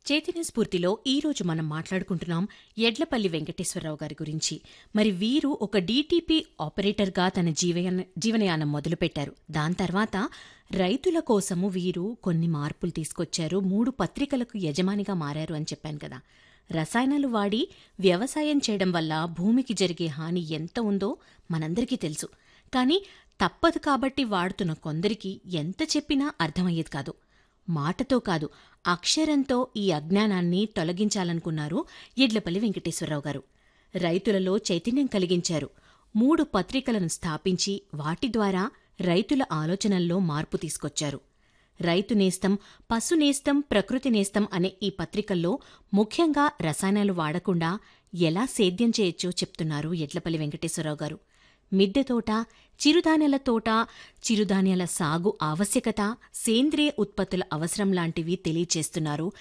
చైతన్య స్ఫూర్తిలో ఈ రోజు మనం మాట్లాడుకుంటున్నాం ఎడ్లపల్లి వెంకటేశ్వరరావు గారి గురించి మరి వీరు ఒక డీటీపీ ఆపరేటర్గా తన జీవయాన జీవనయానం మొదలుపెట్టారు దాని తర్వాత రైతుల కోసము వీరు కొన్ని మార్పులు తీసుకొచ్చారు మూడు పత్రికలకు యజమానిగా మారారు అని చెప్పాను కదా రసాయనాలు వాడి వ్యవసాయం చేయడం వల్ల భూమికి జరిగే హాని ఎంత ఉందో మనందరికీ తెలుసు కానీ తప్పదు కాబట్టి వాడుతున్న కొందరికి ఎంత చెప్పినా అర్థమయ్యేది కాదు మాటతో కాదు అక్షరంతో ఈ అజ్ఞానాన్ని తొలగించాలనుకున్నారు ఎడ్లపల్లి వెంకటేశ్వరరావు గారు రైతులలో చైతన్యం కలిగించారు మూడు పత్రికలను స్థాపించి వాటి ద్వారా రైతుల ఆలోచనల్లో మార్పు తీసుకొచ్చారు రైతు నేస్తం పశు నేస్తం ప్రకృతి నేస్తం అనే ఈ పత్రికల్లో ముఖ్యంగా రసాయనాలు వాడకుండా ఎలా సేద్యం చేయొచ్చో చెప్తున్నారు ఎడ్లపల్లి వెంకటేశ్వరరావు గారు మిద్దె తోట చిరుధాన్యాల తోట చిరుధాన్యాల సాగు ఆవశ్యకత సేంద్రియ ఉత్పత్తుల అవసరం లాంటివి తెలియచేస్తున్నారు